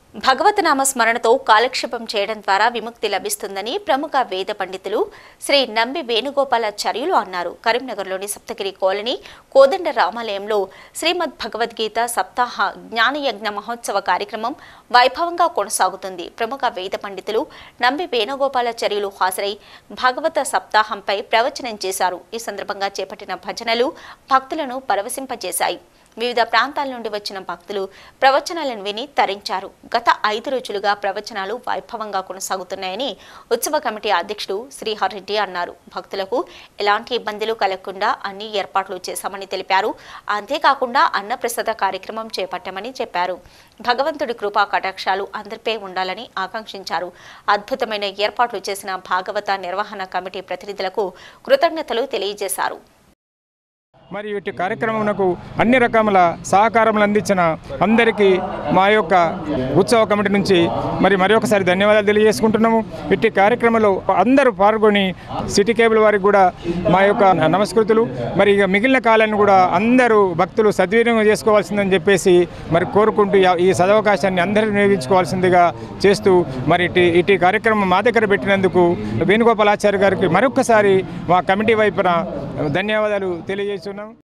భగవతనామ స్మరణతో కాలక్షేపం చేయడం ద్వారా విముక్తి లభిస్తుందని ప్రముఖ వేద పండితులు శ్రీ నంబి వేణుగోపాలాచార్యులు అన్నారు కరీంనగర్లోని సప్తగిరి కాలనీ కోదండ రామాలయంలో శ్రీమద్ భగవద్గీత సప్తాహ జ్ఞానయజ్ఞ మహోత్సవ కార్యక్రమం వైభవంగా కొనసాగుతుంది ప్రముఖ వేద పండితులు నంబి వేణుగోపాలాచార్యులు హాజరై భాగవత సప్తాహంపై ప్రవచనం చేశారు ఈ సందర్భంగా చేపట్టిన భజనలు భక్తులను పరవశింపజేశాయి వివిధ ప్రాంతాల నుండి వచ్చిన భక్తులు ప్రవచనాలను విని తరించారు గత ఐదు రోజులుగా ప్రవచనాలు వైభవంగా కొనసాగుతున్నాయని ఉత్సవ కమిటీ అధ్యక్షుడు శ్రీహర్రెడ్డి అన్నారు భక్తులకు ఎలాంటి ఇబ్బందులు కలగకుండా అన్ని ఏర్పాట్లు చేశామని తెలిపారు అంతేకాకుండా అన్నప్రసాద కార్యక్రమం చేపట్టామని చెప్పారు భగవంతుడి కృపా కటాక్షాలు అందరిపై ఉండాలని ఆకాంక్షించారు అద్భుతమైన ఏర్పాట్లు చేసిన భాగవత నిర్వహణ కమిటీ ప్రతినిధులకు కృతజ్ఞతలు తెలియజేశారు మరి ఇటు కార్యక్రమంకు అన్ని రకముల సహకారములు అందించిన అందరికీ మా యొక్క ఉత్సవ కమిటీ నుంచి మరి మరొకసారి ధన్యవాదాలు తెలియజేసుకుంటున్నాము ఇట్టి కార్యక్రమంలో అందరూ పాల్గొని సిటీ కేబుల్ వారికి కూడా మా యొక్క నమస్కృతులు మరి ఇక మిగిలిన కాలాన్ని కూడా అందరూ భక్తులు సద్వినియోగం చేసుకోవాల్సిందని చెప్పేసి మరి కోరుకుంటూ ఈ- ఈ సదవకాశాన్ని అందరూ వినియోగించుకోవాల్సిందిగా చేస్తూ మరి ఇటు ఇటు కార్యక్రమం మా దగ్గర పెట్టినందుకు వేణుగోపాలాచార్య గారికి మరొకసారి మా కమిటీ వైపున ధన్యవాదాలు తెలియజేస్తున్నాం